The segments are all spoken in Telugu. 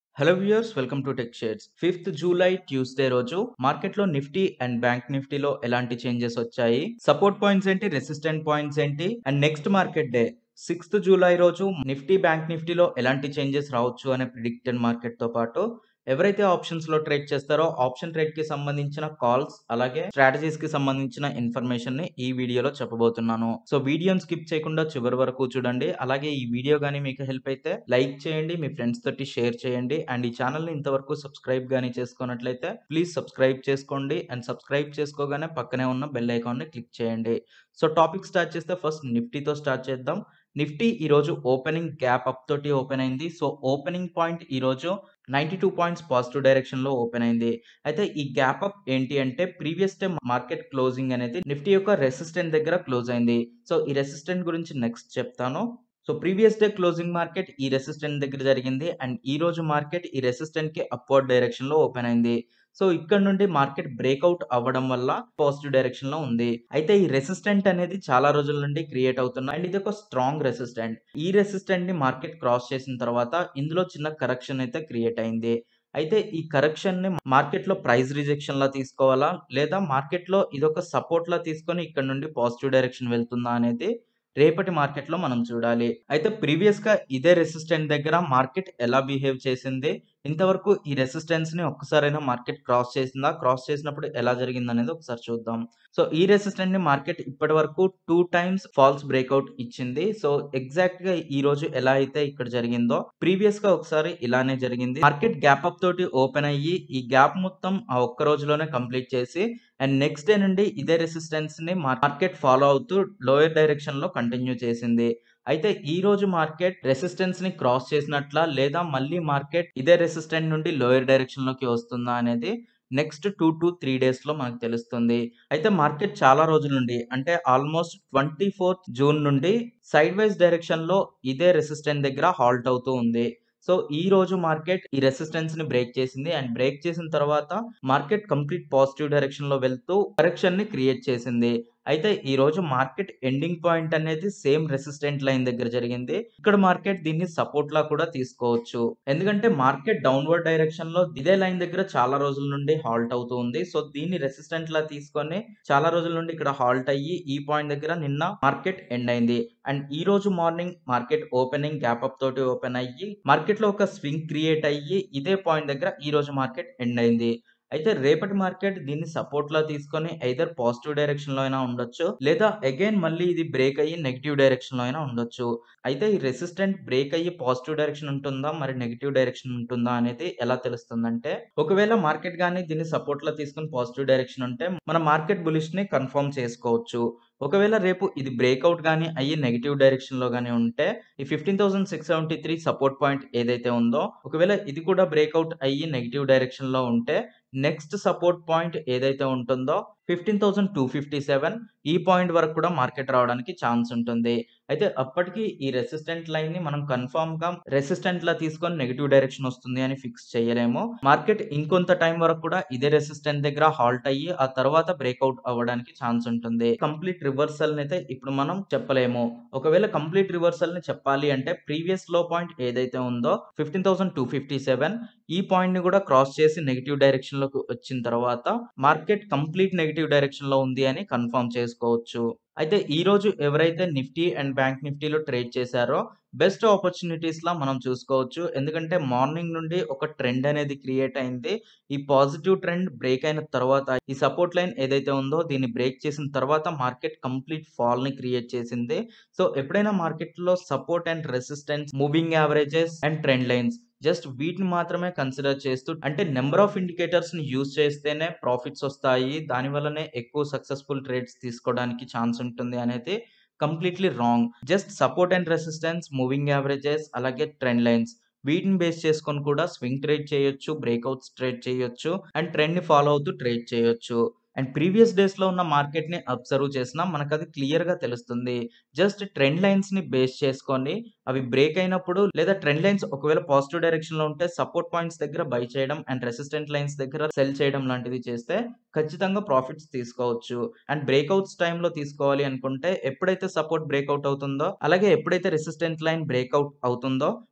Hello viewers welcome to Tech Shares fifth July Tuesday రోజు మార్కెట్లో నిఫ్టీ అండ్ బ్యాంక్ నిఫ్టీలో ఎలాంటి చేంజెస్ వచ్చాయి సపోర్ట్ పాయింట్స్ ఏంటి రెసిస్టెంట్ పాయింట్స్ ఏంటి and next market day sixth July రోజు నిఫ్టీ బ్యాంక్ నిఫ్టీలో ఎలాంటి చేంజెస్ రావచ్చు అనే ప్రిడిక్టెడ్ మార్కెట్ తో పాటు ఎవరైతే ఆప్షన్స్ లో ట్రేడ్ చేస్తారో ఆప్షన్ ట్రేడ్ కి సంబంధించిన కాల్స్ అలాగే స్ట్రాటజీస్ కి సంబంధించిన ఇన్ఫర్మేషన్ ని ఈ వీడియోలో చెప్పబోతున్నాను సో వీడియోని స్కిప్ చేయకుండా చివరి వరకు చూడండి అలాగే ఈ వీడియో గానీ మీకు హెల్ప్ అయితే లైక్ చేయండి మీ ఫ్రెండ్స్ తోటి షేర్ చేయండి అండ్ ఈ ఛానల్ ని ఇంతవరకు సబ్స్క్రైబ్ గానీ చేసుకున్నట్లయితే ప్లీజ్ సబ్స్క్రైబ్ చేసుకోండి అండ్ సబ్స్క్రైబ్ చేసుకోగానే పక్కనే ఉన్న బెల్ ఐకాన్ ని క్లిక్ చేయండి సో టాపిక్ స్టార్ట్ చేస్తే ఫస్ట్ నిఫ్టీతో స్టార్ట్ చేద్దాం నిఫ్టీ ఈ రోజు ఓపెనింగ్ గ్యాప్ అప్ తోటి ఓపెన్ అయింది సో ఓపెనింగ్ పాయింట్ ఈ రోజు ninety two points positive direction లో ఓపెన్ అయింది అయితే ఈ గ్యాప్ అప్ ఏంటి అంటే ప్రీవియస్ టైం మార్కెట్ క్లోజింగ్ అనేది నిఫ్టీ యొక్క రెసిస్టెంట్ దగ్గర క్లోజ్ అయింది సో ఈ రెసిస్టెంట్ గురించి నెక్స్ట్ చెప్తాను so previous day closing market ఈ రెసిస్టెంట్ దగ్గర జరిగింది అండ్ ఈ రోజు మార్కెట్ ఈ రెసిస్టెంట్ కి అప్వర్డ్ డైరెక్షన్ లో ఓపెన్ అయింది సో ఇక్కడ నుండి మార్కెట్ బ్రేక్అవుట్ అవ్వడం వల్ల పాజిటివ్ డైరెక్షన్ లో ఉంది అయితే ఈ రెసిస్టెంట్ అనేది చాలా రోజుల నుండి క్రియేట్ అవుతుంది అండ్ ఇది ఒక స్ట్రాంగ్ రెసిస్టెంట్ ఈ రెసిస్టెంట్ ని మార్కెట్ క్రాస్ చేసిన తర్వాత ఇందులో చిన్న కరెక్షన్ అయితే క్రియేట్ అయింది అయితే ఈ కరెక్షన్ ని మార్కెట్ లో ప్రైస్ రిజెక్షన్ లా తీసుకోవాలా లేదా మార్కెట్ లో ఇదొక సపోర్ట్ లా తీసుకొని ఇక్కడ నుండి పాజిటివ్ డైరెక్షన్ వెళ్తుందా అనేది రేపటి మార్కెట్ లో మనం చూడాలి అయితే ప్రీవియస్ గా ఇదే రెసిస్టెంట్ దగ్గర మార్కెట్ ఎలా బిహేవ్ చేసింది ఇంతవరకు ఈ రెసిస్టెన్స్ ని ఒక్కసారైనా మార్కెట్ క్రాస్ చేసిందా క్రాస్ చేసినప్పుడు ఎలా జరిగింది అనేది ఒకసారి చూద్దాం సో ఈ రెసిస్టెంట్ ని మార్కెట్ ఇప్పటి వరకు టూ టైమ్స్ ఫాల్స్ బ్రేక్అవుట్ ఇచ్చింది సో ఎగ్జాక్ట్ గా ఈ రోజు ఎలా అయితే ఇక్కడ జరిగిందో ప్రీవియస్ గా ఒకసారి ఇలానే జరిగింది మార్కెట్ గ్యాప్ అప్ తోటి ఓపెన్ అయ్యి ఈ గ్యాప్ మొత్తం ఆ ఒక్క రోజులోనే కంప్లీట్ చేసి అండ్ నెక్స్ట్ డే నుండి ఇదే రెసిస్టెన్స్ ని మార్కెట్ ఫాలో అవుతూ లోయర్ డైరెక్షన్ లో కంటిన్యూ చేసింది అయితే ఈ రోజు మార్కెట్ రెసిస్టెన్స్ ని క్రాస్ చేసినట్ల లేదా మళ్ళీ మార్కెట్ ఇదే రెసిస్టెంట్ నుండి లోయర్ డైరెక్షన్ లోకి వస్తుందా అనేది next two to three days లో మనకు తెలుస్తుంది అయితే మార్కెట్ చాలా రోజుల నుండి అంటే ఆల్మోస్ట్ ట్వంటీ ఫోర్త్ జూన్ నుండి సైడ్ వైజ్ డైరెక్షన్ లో ఇదే రెసిస్టెంట్ దగ్గర హాల్ట్ అవుతూ ఉంది సో ఈ రోజు మార్కెట్ ఈ రెసిస్టెన్స్ ని బ్రేక్ చేసింది అండ్ బ్రేక్ చేసిన తర్వాత మార్కెట్ కంప్లీట్ పాజిటివ్ డైరెక్షన్ లో వెళ్తూ కరెక్షన్ ని క్రియేట్ చేసింది అయితే ఈ రోజు మార్కెట్ ఎండింగ్ పాయింట్ అనేది సేమ్ రెసిస్టెంట్ లైన్ దగ్గర జరిగింది ఇక్కడ మార్కెట్ దీన్ని సపోర్ట్ లా కూడా తీసుకోవచ్చు ఎందుకంటే మార్కెట్ డౌన్వర్డ్ డైరెక్షన్ లో ఇదే లైన్ దగ్గర చాలా రోజుల నుండి హాల్ట్ అవుతూ ఉంది సో దీన్ని రెసిస్టెంట్ లా తీసుకొని చాలా రోజుల నుండి ఇక్కడ హాల్ట్ అయ్యి ఈ పాయింట్ దగ్గర నిన్న మార్కెట్ ఎండ్ అయింది అండ్ ఈ రోజు morning market opening gap up తోటి ఓపెన్ అయ్యి మార్కెట్ లో ఒక స్వింగ్ క్రియేట్ అయ్యి ఇదే పాయింట్ దగ్గర ఈ రోజు మార్కెట్ ఎండ్ అయింది అయితే రేపటి మార్కెట్ దీన్ని సపోర్ట్ లా తీసుకొని ఐదర్ పాజిటివ్ డైరెక్షన్ లో అయినా ఉండొచ్చు లేదా అగైన్ మళ్ళీ ఇది బ్రేక్ అయ్యి నెగిటివ్ డైరెక్షన్ లో అయినా ఉండొచ్చు అయితే ఈ రెసిస్టెంట్ బ్రేక్ అయ్యి పాజిటివ్ డైరెక్షన్ ఉంటుందా మరి నెగిటివ్ డైరెక్షన్ ఉంటుందా అనేది ఎలా తెలుస్తుందంటే ఒకవేళ మార్కెట్ గానీ దీన్ని సపోర్ట్ లా తీసుకొని పాజిటివ్ డైరెక్షన్ ఉంటే మన మార్కెట్ బులిష్ ని కన్ఫర్మ్ చేసుకోవచ్చు ఒకవేళ రేపు ఇది బ్రేక్అవుట్ కానీ అయ్యి నెగిటివ్ డైరెక్షన్ లో కానీ ఉంటే ఈ fifteen thousand six seventy three support point ఏదైతే ఉందో ఒకవేళ ఇది కూడా బ్రేక్అవుట్ అయ్యి నెగిటివ్ డైరెక్షన్ లో ఉంటే నెక్స్ట్ సపోర్ట్ పాయింట్ ఏదైతే ఉంటుందో fifteen thousand two fifty seven ఈ పాయింట్ వరకు కూడా మార్కెట్ రావడానికి ఛాన్స్ ఉంటుంది అయితే అప్పటికి ఈ రెసిస్టెంట్ లైన్ ని మనం కన్ఫర్మ్ గా రెసిస్టెంట్ లా తీసుకొని నెగిటివ్ డైరెక్షన్ వస్తుంది అని ఫిక్స్ చేయలేము మార్కెట్ ఇంకొంత టైం వరకు కూడా ఇదే రెసిస్టెంట్ దగ్గర హాల్ట్ అయ్యి ఆ తర్వాత బ్రేక్అవుట్ అవ్వడానికి ఛాన్స్ ఉంటుంది కంప్లీట్ రివర్సల్ అయితే ఇప్పుడు మనం చెప్పలేము ఒకవేళ కంప్లీట్ రివర్సల్ ని చెప్పాలి అంటే ప్రీవియస్ లో పాయింట్ ఏదైతే ఉందో fifteen thousand two fifty seven ఈ పాయింట్ ని కూడా క్రాస్ చేసి నెగిటివ్ డైరెక్షన్ లోకి వచ్చిన తర్వాత మార్కెట్ కంప్లీట్ నెగిటివ్ డైరెక్షన్ లో ఉంది అని కన్ఫర్మ్ చేసుకోవచ్చు అయితే ఈ రోజు ఎవరైతే నిఫ్టీ అండ్ బ్యాంక్ నిఫ్టీలో ట్రేడ్ చేశారో బెస్ట్ ఆపర్చునిటీస్ లా మనం చూసుకోవచ్చు ఎందుకంటే మార్నింగ్ నుండి ఒక ట్రెండ్ అనేది క్రియేట్ అయింది ఈ పాజిటివ్ ట్రెండ్ బ్రేక్ అయిన తర్వాత ఈ సపోర్ట్ లైన్ ఏదైతే ఉందో దీన్ని బ్రేక్ చేసిన తర్వాత మార్కెట్ కంప్లీట్ ఫాల్ ని క్రియేట్ చేసింది సో ఎప్పుడైనా మార్కెట్ లో support and resistance moving averages and trend lines just వీటిని మాత్రమే కన్సిడర్ చేస్తూ అంటే నెంబర్ ఆఫ్ ఇండికేటర్స్ ని యూజ్ చేస్తేనే ప్రాఫిట్స్ వస్తాయి దాని వల్లనే ఎక్కువ సక్సెస్ఫుల్ ట్రేడ్స్ తీసుకోవడానికి ఛాన్స్ ఉంటుంది అనేది completely wrong just support and resistance moving averages అలాగే ట్రెండ్ లైన్స్ వీటిని బేస్ చేసుకొని కూడా స్వింగ్ ట్రేడ్ చేయొచ్చు బ్రేక్అవుట్స్ ట్రేడ్ చేయొచ్చు అండ్ ట్రెండ్ ని ఫాలో అవుతూ ట్రేడ్ చేయొచ్చు అండ్ ప్రీవియస్ డేస్ లో ఉన్న మార్కెట్ ని అబ్జర్వ్ చేసినా మనకు అది క్లియర్ గా తెలుస్తుంది జస్ట్ ట్రెండ్ లైన్స్ ని బేస్ చేసుకొని అవి బ్రేక్ అయినప్పుడు లేదా ట్రెండ్ లైన్స్ ఒకవేళ పాజిటివ్ డైరెక్షన్ లో ఉంటే సపోర్ట్ పాయింట్స్ దగ్గర బై చేయడం అండ్ రెసిస్టెంట్ లైన్స్ దగ్గర సెల్ చేయడం లాంటివి చేస్తే ఖచ్చితంగా ప్రాఫిట్స్ తీసుకోవచ్చు అండ్ బ్రేక్అవుట్స్ టైంలో తీసుకోవాలి అనుకుంటే ఎప్పుడైతే సపోర్ట్ బ్రేక్అవుట్ అవుతుందో అలాగే ఎప్పుడైతే రెసిస్టెంట్ లైన్ బ్రేక్అవుట్ అవుతుందో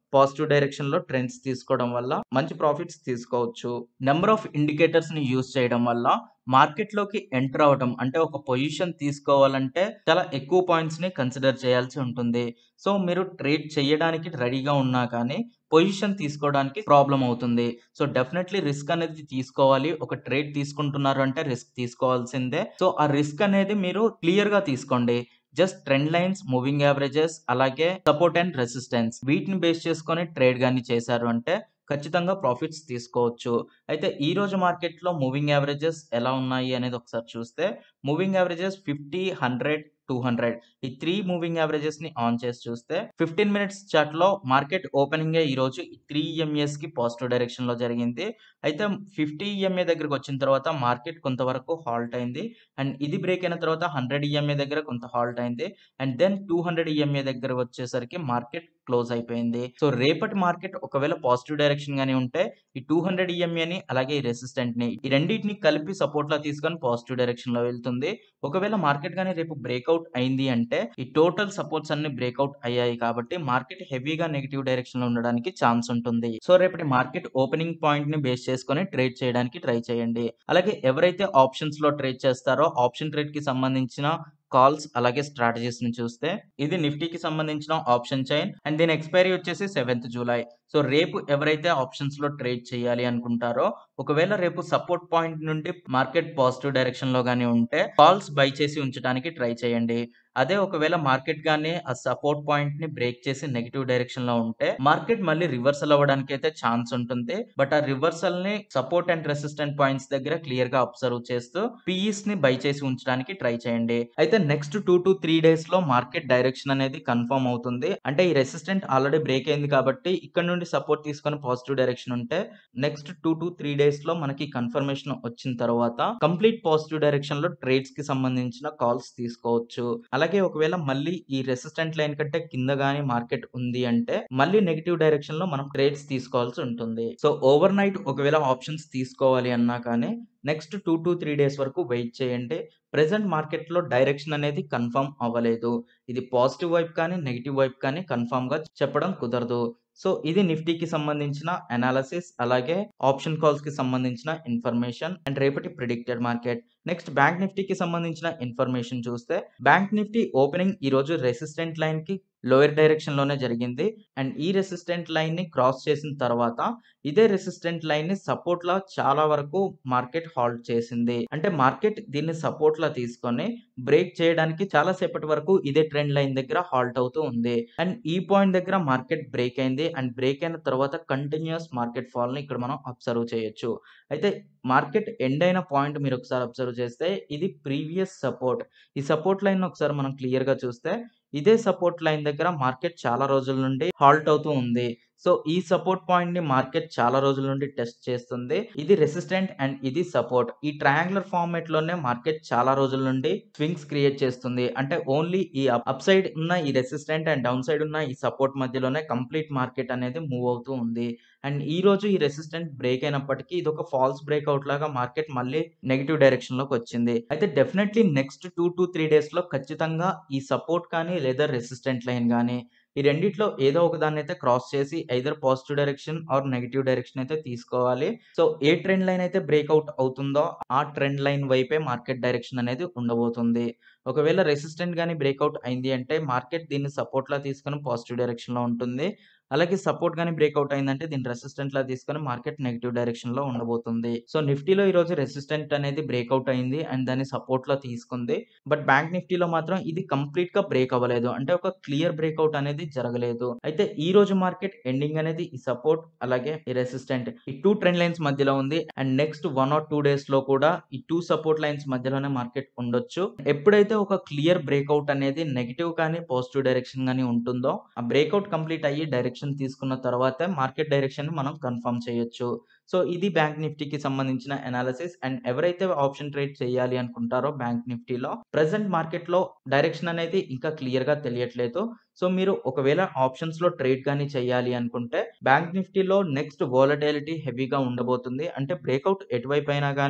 పాజిటివ్ డైరెక్షన్ లో ట్రెండ్స్ తీసుకోవడం వల్ల మంచి ప్రాఫిట్స్ తీసుకోవచ్చు నెంబర్ ఆఫ్ ఇండికేటర్స్ ని యూజ్ చేయడం వల్ల మార్కెట్ లోకి ఎంటర్ అవడం అంటే ఒక పొజిషన్ తీసుకోవాలంటే చాలా ఎక్కువ పాయింట్స్ ని కన్సిడర్ చేయాల్సి ఉంటుంది సో మీరు ట్రేడ్ చేయడానికి రెడీగా ఉన్నా కానీ పొజిషన్ తీసుకోవడానికి ప్రాబ్లం అవుతుంది సో డెఫినెట్లీ రిస్క్ అనేది తీసుకోవాలి ఒక ట్రేడ్ తీసుకుంటున్నారు అంటే రిస్క్ తీసుకోవాల్సిందే సో ఆ రిస్క్ అనేది మీరు క్లియర్ గా తీసుకోండి just trend lines moving averages అలాగే సపోర్ట్ అండ్ రెసిస్టెన్స్ వీటిని బేస్ చేసుకొని ట్రేడ్ కానీ చేశారు అంటే ఖచ్చితంగా ప్రాఫిట్స్ తీసుకోవచ్చు అయితే ఈ రోజు మార్కెట్లో మూవింగ్ యావరేజెస్ ఎలా ఉన్నాయి అనేది ఒకసారి చూస్తే moving averages fifty hundred two hundred ఈ త్రీ మూవింగ్ యావరేజెస్ ని ఆన్ చేసి చూస్తే ఫిఫ్టీన్ మినిట్స్ చార్ట్ లో మార్కెట్ ఓపెనింగ్ ఈ రోజు త్రీ ఈఎంఏస్ కి పాజిటివ్ డైరెక్షన్ లో జరిగింది అయితే ఫిఫ్టీ ఈఎంఏ దగ్గరకు వచ్చిన తర్వాత మార్కెట్ కొంతవరకు హాల్ట్ అయింది అండ్ ఇది బ్రేక్ అయిన తర్వాత హండ్రెడ్ ఈఎంఏ దగ్గర కొంత హాల్ట్ అయింది and then two hundred EMA దగ్గర వచ్చేసరికి మార్కెట్ క్లోజ్ అయిపోయింది సో రేపటి మార్కెట్ ఒకవేళ పాజిటివ్ డైరెక్షన్ గానే ఉంటే ఈ టూ హండ్రెడ్ ఈఎంఏని అలాగే ఈ రెసిస్టెంట్ ని ఈ రెండింటిని కలిపి సపోర్ట్ లా తీసుకొని పాజిటివ్ డైరెక్షన్ లో వెళ్తుంది ఒకవేళ మార్కెట్ గానీ రేపు బ్రేక్అవుట్ అయింది అంటే ఈ టోటల్ సపోర్ట్స్ అన్ని బ్రేక్అవుట్ అయ్యాయి కాబట్టి మార్కెట్ హెవీగా నెగిటివ్ డైరెక్షన్ లో ఉండడానికి ఛాన్స్ ఉంటుంది సో రేపటి మార్కెట్ ఓపెనింగ్ పాయింట్ ని బేస్ చేసుకొని ట్రేడ్ చేయడానికి ట్రై చేయండి అలాగే ఎవరైతే ఆప్షన్స్ లో ట్రేడ్ చేస్తారో ఆప్షన్ ట్రేడ్ కి సంబంధించిన కాల్స్ అలాగే స్ట్రాటజీస్ ని చూస్తే ఇది నిఫ్టీకి సంబంధించిన ఆప్షన్ చైన్ అండ్ దీని ఎక్స్పైరీ వచ్చేసి సెవెంత్ జూలై సో రేపు ఎవరైతే ఆప్షన్స్ లో ట్రేడ్ చేయాలి అనుకుంటారో ఒకవేళ రేపు సపోర్ట్ పాయింట్ నుండి మార్కెట్ పాజిటివ్ డైరెక్షన్ లో గానీ ఉంటే కాల్స్ బై చేసి ఉంచడానికి ట్రై చేయండి అదే ఒకవేళ మార్కెట్ గానీ ఆ సపోర్ట్ పాయింట్ ని బ్రేక్ చేసి నెగిటివ్ డైరెక్షన్ లో ఉంటే మార్కెట్ మళ్ళీ రివర్సల్ అవ్వడానికి అయితే ఛాన్స్ ఉంటుంది బట్ ఆ రివర్సల్ ని సపోర్ట్ అండ్ రెసిస్టెంట్ పాయింట్స్ దగ్గర క్లియర్ గా అబ్జర్వ్ చేస్తూ పీఈస్ ని బై చేసి ఉంచడానికి ట్రై చేయండి అయితే next two to three days లో మార్కెట్ డైరెక్షన్ అనేది కన్ఫర్మ్ అవుతుంది అంటే ఈ రెసిస్టెంట్ ఆల్రెడీ బ్రేక్ అయింది కాబట్టి ఇక్కడ నుండి సపోర్ట్ తీసుకొని పాజిటివ్ డైరెక్షన్ ఉంటే next two to three days లో మనకి కన్ఫర్మేషన్ వచ్చిన తర్వాత కంప్లీట్ పాజిటివ్ డైరెక్షన్ లో ట్రేడ్స్ కి సంబంధించిన కాల్స్ తీసుకోవచ్చు అలాగే ఒకవేళ మళ్ళీ ఈ రెసిస్టెంట్ లైన్ కంటే కింద గానీ మార్కెట్ ఉంది అంటే మళ్ళీ నెగిటివ్ డైరెక్షన్ లో మనం ట్రేడ్స్ తీసుకోవాల్సి ఉంటుంది సో ఓవర్ నైట్ ఒకవేళ ఆప్షన్స్ తీసుకోవాలి అన్నా కానీ next two to three days వరకు వెయిట్ చేయండి ప్రెసెంట్ మార్కెట్లో డైరెక్షన్ అనేది కన్ఫర్మ్ అవ్వలేదు ఇది పాజిటివ్ వైపు కానీ నెగిటివ్ వైపు కానీ కన్ఫర్మ్ గా చెప్పడం కుదరదు సో ఇది నిఫ్టీకి సంబంధించిన అనాలసిస్ అలాగే ఆప్షన్ కాల్స్ కి సంబంధించిన ఇన్ఫర్మేషన్ అండ్ రేపటి ప్రిడిక్టెడ్ మార్కెట్ నెక్స్ట్ బ్యాంక్ నిఫ్టీకి సంబంధించిన ఇన్ఫర్మేషన్ చూస్తే బ్యాంక్ నిఫ్టీ ఓపెనింగ్ ఈ రోజు రెసిస్టెంట్ లైన్ కి లోయర్ డైరెక్షన్ లోనే జరిగింది అండ్ ఈ రెసిస్టెంట్ లైన్ ని క్రాస్ చేసిన తర్వాత ఇదే రెసిస్టెంట్ లైన్ ని సపోర్ట్ లా చాలా వరకు మార్కెట్ హాల్ట్ చేసింది అంటే మార్కెట్ దీన్ని సపోర్ట్ లా తీసుకొని బ్రేక్ చేయడానికి చాలా సేపటి వరకు ఇదే ట్రెండ్ లైన్ దగ్గర హాల్ట్ అవుతూ ఉంది అండ్ ఈ పాయింట్ దగ్గర మార్కెట్ బ్రేక్ అయింది అండ్ బ్రేక్ అయిన తర్వాత కంటిన్యూస్ మార్కెట్ ఫాల్ ని ఇక్కడ మనం అబ్జర్వ్ చేయొచ్చు అయితే మార్కెట్ ఎండ్ అయిన పాయింట్ మీరు ఒకసారి అబ్జర్వ్ చేస్తే ఇది ప్రీవియస్ సపోర్ట్ ఈ సపోర్ట్ లైన్ ఒకసారి మనం క్లియర్ గా చూస్తే ఇదే సపోర్ట్ లైన్ దగ్గర మార్కెట్ చాలా రోజుల నుండి హాల్ట్ అవుతూ ఉంది సో ఈ సపోర్ట్ పాయింట్ ని మార్కెట్ చాలా రోజుల నుండి టెస్ట్ చేస్తుంది ఇది రెసిస్టెంట్ అండ్ ఇది సపోర్ట్ ఈ ట్రయాంగులర్ ఫార్మేట్ లోనే మార్కెట్ చాలా రోజుల నుండి స్వింగ్స్ క్రియేట్ చేస్తుంది అంటే ఓన్లీ ఈ అప్ సైడ్ ఉన్న ఈ రెసిస్టెంట్ అండ్ డౌన్ సైడ్ ఉన్న ఈ సపోర్ట్ మధ్యలోనే కంప్లీట్ మార్కెట్ అనేది మూవ్ అవుతూ ఉంది అండ్ ఈ రోజు ఈ రెసిస్టెంట్ బ్రేక్ అయినప్పటికీ ఇది ఒక ఫాల్స్ బ్రేక్అవుట్ లాగా మార్కెట్ మళ్ళీ నెగిటివ్ డైరెక్షన్ లోకి వచ్చింది అయితే definitely next two to three days లో ఖచ్చితంగా ఈ సపోర్ట్ కానీ లేదా రెసిస్టెంట్ లైన్ కానీ ఈ రెండిట్లో ఏదో ఒక దాన్ని అయితే క్రాస్ చేసి either positive direction or negative direction అయితే తీసుకోవాలి సో ఏ ట్రెండ్ లైన్ అయితే బ్రేక్అవుట్ అవుతుందో ఆ ట్రెండ్ లైన్ వైపే మార్కెట్ డైరెక్షన్ అనేది ఉండబోతుంది ఒకవేళ రెసిస్టెంట్ కానీ బ్రేక్అవుట్ అయింది అంటే మార్కెట్ దీన్ని సపోర్ట్ లా తీసుకొని పాజిటివ్ డైరెక్షన్ లో ఉంటుంది అలాగే సపోర్ట్ కానీ బ్రేక్అవుట్ అయిందంటే దీన్ని రెసిస్టెంట్ లా తీసుకొని మార్కెట్ నెగిటివ్ డైరెక్షన్ లో ఉండబోతుంది సో నిఫ్టీలో ఈ రోజు రెసిస్టెంట్ అనేది బ్రేక్అవుట్ అయింది అండ్ దాన్ని సపోర్ట్ లో తీసుకుంది బట్ బ్యాంక్ నిఫ్టీలో మాత్రం ఇది కంప్లీట్ గా బ్రేక్ అవ్వలేదు అంటే ఒక క్లియర్ బ్రేక్అవుట్ అనేది జరగలేదు అయితే ఈ రోజు మార్కెట్ ఎండింగ్ అనేది ఈ సపోర్ట్ అలాగే ఈ రెసిస్టెంట్ ఈ టూ ట్రెండ్ లైన్స్ మధ్యలో ఉంది and next one or two days లో కూడా ఈ టూ సపోర్ట్ లైన్స్ మధ్యలోనే మార్కెట్ ఉండొచ్చు ఎప్పుడైతే ఒక క్లియర్ బ్రేక్అవుట్ అనేది నెగిటివ్ కానీ పాజిటివ్ డైరెక్షన్ కానీ ఉంటుందో ఆ బ్రేక్అవుట్ కంప్లీట్ అయ్యి డైరెక్షన్ తీసుకున్న తర్వాత మార్కెట్ డైరెక్షన్ మనం కన్ఫర్మ్ చేయొచ్చు సో ఇది బ్యాంక్ నిఫ్టీకి సంబంధించిన అనాలిసిస్ అండ్ ఎవరైతే ఆప్షన్ ట్రేడ్ చేయాలి అనుకుంటారో బ్యాంక్ నిఫ్టీలో ప్రెసెంట్ మార్కెట్ లో డైరెక్షన్ అనేది ఇంకా క్లియర్ గా తెలియట్లేదు సో మీరు ఒకవేళ ఆప్షన్స్ లో ట్రేడ్ కానీ చేయాలి అనుకుంటే బ్యాంక్ నిఫ్టీలో నెక్స్ట్ వోలటైలిటీ హెవీగా ఉండబోతుంది అంటే బ్రేక్అవుట్ ఎటువైపు అయినా కానీ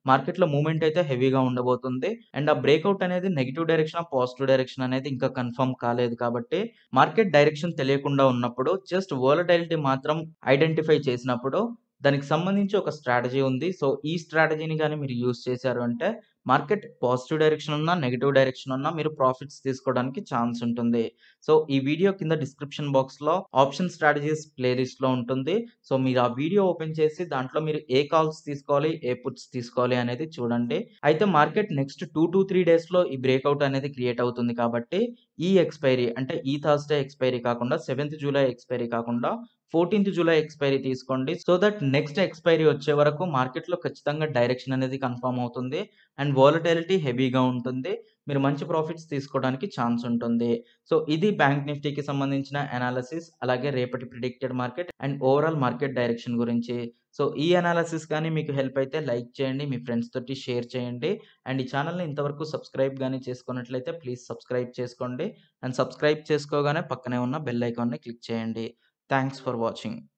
మార్కెట్‌లో మూవ్‌మెంట్ అయితే హెవీగా ఉండబోతుంది. అండ్ ఆ బ్రేకౌట్ అనేది నెగెటివ్ డైరెక్షనా? పాజిటివ్ డైరెక్షన్ అనేది ఇంకా కన్ఫర్మ్ కాలేదు కాబట్టి మార్కెట్ డైరెక్షన్ తెలియకుండా ఉన్నప్పుడు జస్ట్ వోలటిలిటీ మాత్రం ఐడెంటిఫై చేసినప్పుడు దానికి సంబంధించి ఒక స్ట్రాటజీ ఉంది. సో, ఈ స్ట్రాటజీని గాని మీరు యూజ్ చేశారు అంటే మార్కెట్ పాజిటివ్ డైరెక్షన్ ఉన్నా, నెగెటివ్ డైరెక్షన్ ఉన్నా మీరు ప్రాఫిట్స్ తీసుకోవడానికి ఛాన్స్ ఉంటుంది. సో, ఈ వీడియో కింద డిస్క్రిప్షన్ బాక్స్‌లో ఆప్షన్ స్ట్రాటజీస్ ప్లేలిస్ట్‌లో ఉంటుంది. సో, మీరు ఆ వీడియో ఓపెన్ చేసి దాంట్లో మీరు ఏ కాల్స్ తీసుకోవాలి, ఏ పుట్స్ తీసుకోవాలి అనేది చూడండి. అయితే మార్కెట్ నెక్స్ట్ 2-3 డేస్‌లో ఈ బ్రేకౌట్ అనేది క్రియేట్ అవుతుంది కాబట్టి ఈ ఎక్స్‌పైరీ అంటే ఈ థర్స్‌డే ఎక్స్‌పైరీ కాకుండా 7థ్ జూలై ఎక్స్‌పైరీ కాకుండా 14థ్ జూలై ఎక్స్‌పైరీ తీసుకోండి. సో దట్ నెక్స్ట్ ఎక్స్‌పైరీ వచ్చే వరకు మార్కెట్‌లో ఖచ్చితంగా డైరెక్షన్ అనేది కన్ఫర్మ్ అవుతుంది. అండ్ వోలటిలిటీ హెవీగా ఉంటుంది. మీరు మంచి ప్రాఫిట్స్ తీసుకోవడానికి ఛాన్స్ ఉంటుంది. సో, ఇది బ్యాంక్ నిఫ్టీకి సంబంధించిన అనాలిసిస్ అలాగే రేపటి predicted market and overall market direction గురించి. సో, ఈ అనాలిసిస్ గాని మీకు హెల్ప్ అయితే లైక్ చేయండి. మీ ఫ్రెండ్స్ తోటి షేర్ చేయండి. అండ్ ఈ ఛానెల్‌ని ఇంతవరకు సబ్స్క్రైబ్ గాని చేసుకున్నట్లయితే ప్లీజ్ సబ్స్క్రైబ్ చేసుకోండి. అండ్ సబ్స్క్రైబ్ చేసుకోగానే పక్కనే ఉన్న బెల్ ఐకాన్‌ని క్లిక్ చేయండి. Thanks for watching.